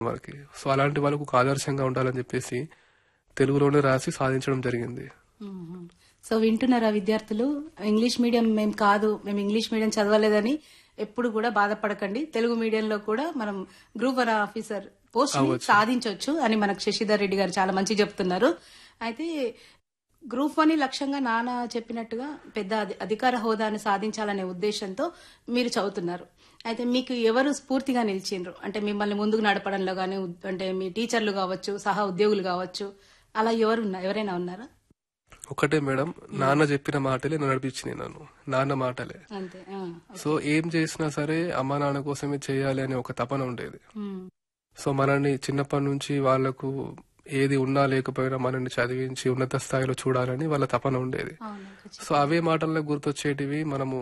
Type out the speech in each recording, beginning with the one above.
మనకి సో అలాంటి వాళ్ళకు ఒక ఆదర్శంగా ఉండాలని చెప్పేసి తెలుగులోనే రాసి సాధించడం జరిగింది మ్మ్. సో వింటున్నారా విద్యార్థులు ఇంగ్లీష్ మీడియం మేము కాదు మేము ఇంగ్లీష్ మీడియం చదవలేదని ఎప్పుడు కూడా బాధపడకండి తెలుగు మీడియంలో కూడా మనం గ్రూప్ వన్ ఆఫీసర్ పోస్ట్ సాధించవచ్చు అని మనకు శశిధర్ రెడ్డి గారు చాలా మంచి చెప్తున్నారు అయితే గ్రూప్ వన్ లక్ష్యంగా నాన్న చెప్పినట్టుగా పెద్ద అధి- అధికార హోదాను సాధించాలనే ఉద్దేశంతో మీరు చదువుతున్నారు అయితే మీకు ఎవరు స్ఫూర్తిగా నిలిచిండ్రు అంటే మిమ్మల్ని ముందుకు నడపడంలో గానీ ఉద్- అంటే మీ టీచర్లు కావచ్చు సహా ఉద్యోగులు కావచ్చు అలా ఎవరు ఉన్నా- ఎవరైనా ఉన్నారా ఒకటే మేడం నాన్న చెప్పిన మాటలే నన్ను నడిపించినాయి నన్ను నాన్న మాటలే అంతే ఆ. సో ఏం చేసినా సరే అమ్మా నాన్న కోసమే చేయాలి అనే ఒక తపన ఉండేది మ్మ్. సో మనల్ని చిన్నప్పటి నుంచి వాళ్లకు ఏది ఉన్నా లేకపోయినా మనల్ని చదివించి ఉన్నత స్థాయిలో చూడాలని వాళ్ళ తపన ఉండేది అవును ఖచ్చితంగా. సో అవే మాటల్లో గుర్తొచ్చేటివి మనము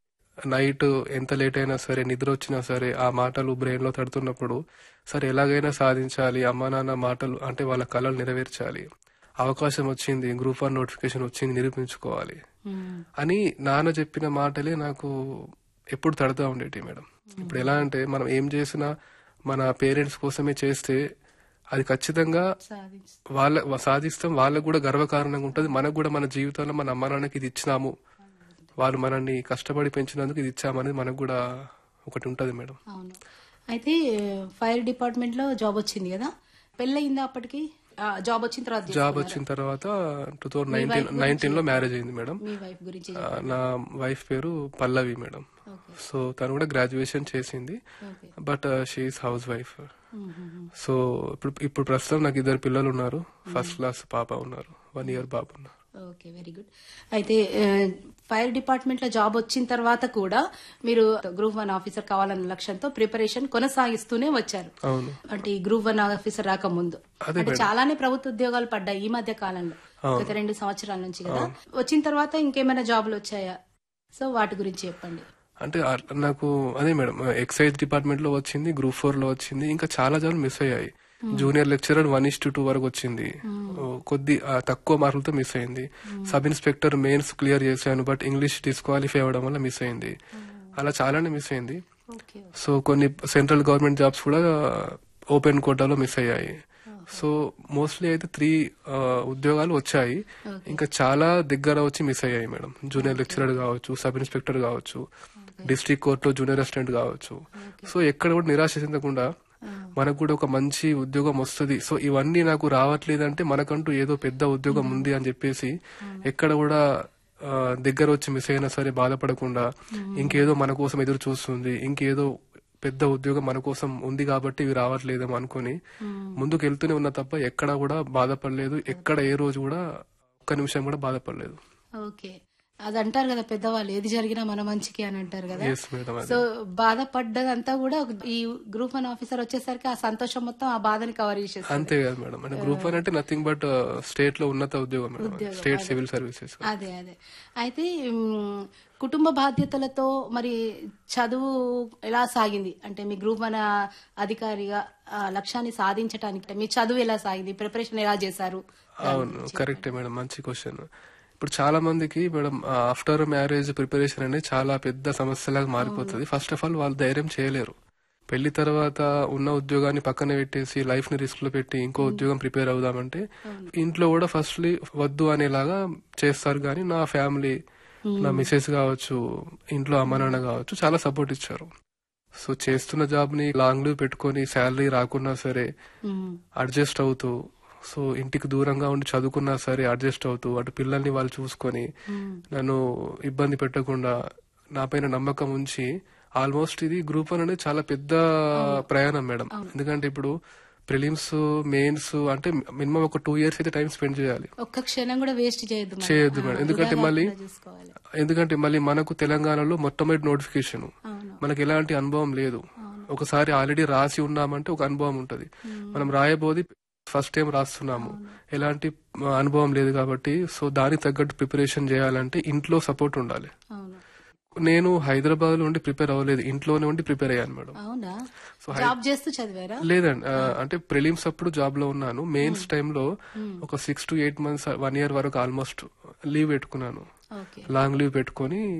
నైట్ ఎంత లేట్ అయినా సరే నిద్ర వచ్చినా సరే ఆ మాటలు బ్రెయిన్ లో తడుతున్నప్పుడు సరే ఎలాగైనా సాధించాలి అమ్మా నాన్న మాటలు అంటే వాళ్ళ కళలు నెరవేర్చాలి అవకాశం వచ్చింది గ్రూప్ వన్ నోటిఫికేషన్ వచ్చింది నిరూపించుకోవాలి మ్మ్. అని నాన్న చెప్పిన మాటలే నాకు ఎప్పుడు తడుతూ ఉండేటి మేడం ఇప్పుడు ఎలా అంటే మనం ఏం చేసినా మన పేరెంట్స్ కోసమే చేస్తే అది ఖచ్చితంగా సాధించు వాళ్ళ సాధిస్తాం వాళ్ళకు కూడా గర్వకారణంగా ఉంటుంది మనకు కూడా మన జీవితంలో మన అమ్మ నాన్నకి ఇది ఇచ్చినాము వాళ్ళు మనల్ని కష్టపడి పెంచినందుకు ఇది ఇచ్చామనేది మనకు కూడా ఒకటి ఉంటది మేడం అవును అయితే ఫైర్ డిపార్ట్మెంట్ లో జాబ్ వచ్చింది కదా పెళ్ళయిందా అప్పటికి ఆ, జాబ్ వచ్చిన తర్వాత జాబ్ చేసుకున్నారా? వచ్చిన తర్వాత టూ థౌజండ్ నైన్టీన్ నైన్టీన్ లో మ్యారేజ్ అయింది మేడం మీ వైఫ్ గురించి ఆ, నా వైఫ్ పేరు పల్లవి మేడం ఓకే సో తను కూడా గ్రాడ్యుయేషన్ చేసింది okay but she's housewife hmm, hmm, hmm. So ఇప్పుడు ఇప్పుడు ప్రస్తుతం నాకు ఇద్దరు పిల్లలు ఉన్నారు ఫస్ట్ క్లాస్ పాప ఉన్నారు వన్ ఇయర్ బాబు ఉన్నారు ఓకే వెరీ గుడ్ అయితే ఆ, ఫైర్ డిపార్ట్మెంట్ లో జాబ్ వచ్చిన తర్వాత కూడా మీరు గ్రూప్ వన్ ఆఫీసర్ కావాలన్న లక్ష్యంతో ప్రిపరేషన్ కొనసాగిస్తూనే వచ్చారు అవును అంటే ఈ గ్రూప్ వన్ ఆఫీసర్ రాకముందు అదే అంటే చాలానే ప్రభుత్వ ఉద్యోగాలు పడ్డాయి ఈ మధ్య కాలంలో గత రెండు సంవత్సరాల నుంచి కదా వచ్చిన తర్వాత ఇంకేమైనా జాబులు వచ్చాయా సో వాటి గురించి చెప్పండి అంటే ఆ- నాకు అదే మేడం ఎక్సైజ్ డిపార్ట్మెంట్ లో వచ్చింది గ్రూప్ ఫోర్ లో వచ్చింది ఇంకా చాలా జాబ్లు మిస్ అయ్యాయి junior lecturer one is two వరకు వచ్చింది ఓ, కొద్ది ఆ, తక్కువ మార్కులతో మిస్ అయింది సబ్ ఇన్స్పెక్టర్ మెయిన్స్ క్లియర్ చేశాను బట్ ఇంగ్లీష్ డిస్క్వాలిఫై అవ్వడం వల్ల మిస్ అయింది అలా చాలానే మిస్ అయింది ఓకే సో కొన్ని సెంట్రల్ గవర్నమెంట్ జాబ్స్ కూడా ఓపెన్ కోటాలో మిస్ అయ్యాయి సో మోస్ట్లీ అయితే త్రీ ఉద్యోగాలు వచ్చాయి ఇంకా చాలా దగ్గర వచ్చి మిస్ అయ్యాయి మేడం జూనియర్ లెక్చరర్ కావచ్చు సబ్ ఇన్స్పెక్టర్ కావచ్చు డిస్ట్రిక్ట్ కోర్టులో జూనియర్ అసిస్టెంట్ కావచ్చు సో ఎక్కడ కూడా నిరాశ చెందకుండా మనకు కూడా ఒక మంచి ఉద్యోగం వస్తుంది సో ఇవన్నీ నాకు రావట్లేదంటే మనకంటూ ఏదో పెద్ద ఉద్యోగం ఉంది అని చెప్పేసి ఎక్కడ కూడా ఆ, దగ్గర వచ్చి మిస్ అయినా సరే బాధపడకుండా ఇంకేదో మన కోసం ఎదురు చూస్తుంది ఇంకేదో పెద్ద ఉద్యోగం మన కోసం ఉంది కాబట్టి ఇవి రావట్లేదేమో అనుకుని ముందుకు వెళ్తూనే ఉన్నా తప్ప ఎక్కడ కూడా బాధపడలేదు ఎక్కడ ఏ రోజు కూడా ఒక్క నిమిషం కూడా బాధపడలేదు ఓకే అది అంటారు కదా పెద్దవాళ్ళు ఏది జరిగినా మన మంచికి అని అంటారు కదా ఎస్ మేడం అది సో బాధపడ్డదంతా కూడా ఈ గ్రూప్ వన్ ఆఫీసర్ వచ్చేసరికి ఆ సంతోషం మొత్తం ఆ బాధని కవర్ చేసేస్తారు అంతే కదా మేడం అంటే గ్రూప్ వన్ అంటే నథింగ్ బట్ స్టేట్ లో ఉన్నత ఉద్యోగం మేడం స్టేట్ సివిల్ సర్వీసెస్ అదే అదే అయితే మ్, కుటుంబ బాధ్యతలతో మరి చదువు ఎలా సాగింది అంటే మీ గ్రూప్ వన్ అధికారిగా ఆ లక్ష్యాన్ని సాధించడానికి మీ చదువు ఎలా సాగింది ప్రిపరేషన్ ఎలా చేశారు అవును కరెక్టే మేడం మంచి క్వశ్చన్ ఇప్పుడు చాలా మందికి మేడం ఆఫ్టర్ మ్యారేజ్ ప్రిపరేషన్ అనేది చాలా పెద్ద సమస్యలాగా మారిపోతుంది ఫస్ట్ ఆఫ్ ఆల్ వాళ్ళు ధైర్యం చేయలేరు పెళ్లి తర్వాత ఉన్న ఉద్యోగాన్ని పక్కన పెట్టేసి లైఫ్ ని రిస్క్ లో పెట్టి ఇంకో ఉద్యోగం ప్రిపేర్ అవుదామంటే ఇంట్లో కూడా ఫస్ట్లీ వద్దు అనేలాగా చేస్తారు కానీ నా ఫ్యామిలీ నా మిసెస్ కావచ్చు ఇంట్లో అమ్మ నాన్న కావచ్చు చాలా సపోర్ట్ ఇచ్చారు సో చేస్తున్న జాబ్ ని లాంగ్ లీవ్ పెట్టుకొని శాలరీ రాకున్నా సరే మ్, అడ్జస్ట్ అవుతూ సో ఇంటికి దూరంగా ఉండి చదువుకున్నా సరే అడ్జస్ట్ అవుతూ అటు పిల్లల్ని వాళ్ళు చూసుకొని మ్, నన్ను ఇబ్బంది పెట్టకుండా నా పైన నమ్మకం ఉంచి ఆల్మోస్ట్ ఇది గ్రూప్ వన్ అనేది చాలా పెద్ద ప్రయాణం మేడం ఎందుకంటే ఇప్పుడు ప్రిలిమ్స్ మెయిన్స్ అంటే మినిమం ఒక టూ ఇయర్స్ అయితే టైం స్పెండ్ చేయాలి ఒక్క క్షణం కూడా వేస్ట్ చేయొద్దు మనం. చేయొద్దు ఆ, మేడం ఎందుకంటే వృధా మళ్ళీ కాకుండా చూసుకోవాలి ఎందుకంటే మళ్ళీ మనకు తెలంగాణలో మొట్టమొదటి నోటిఫికేషన్ అవును మనకి ఎలాంటి అనుభవం లేదు ఒకసారి ఆల్రెడీ రాసి ఉన్నామంటే ఒక అనుభవం ఉంటది మనం రాయబోది ఫస్ట్ టైం రాస్తున్నాము ఎలాంటి ఆ, అనుభవం లేదు కాబట్టి సో దానికి తగ్గట్టు ప్రిపరేషన్ చేయాలంటే ఇంట్లో సపోర్ట్ ఉండాలి అవును నేను హైదరాబాద్ లో ఉండి ప్రిపేర్ అవ్వలేదు ఇంట్లోనే ఉండి ప్రిపేర్ అయ్యాను మేడం అవునా జాబ్ చేస్తూ చదివారా లేదండి ఆ, అంటే ప్రిలిమ్స్ అప్పుడు జాబ్ లో ఉన్నాను మెయిన్స్ టైంలో ఒక six to eight months one year వరకు ఆల్మోస్ట్ లీవ్ పెట్టుకున్నాను ఓకే లాంగ్ లీవ్ పెట్టుకొని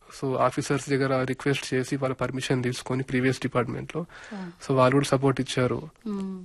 సో ఆఫీసర్స్ దగ్గర రిక్వెస్ట్ చేసి వాళ్ళ పర్మిషన్ తీసుకొని ప్రీవియస్ డిపార్ట్మెంట్ లో సో వాళ్ళు కూడా సపోర్ట్ ఇచ్చారు మ్మ్.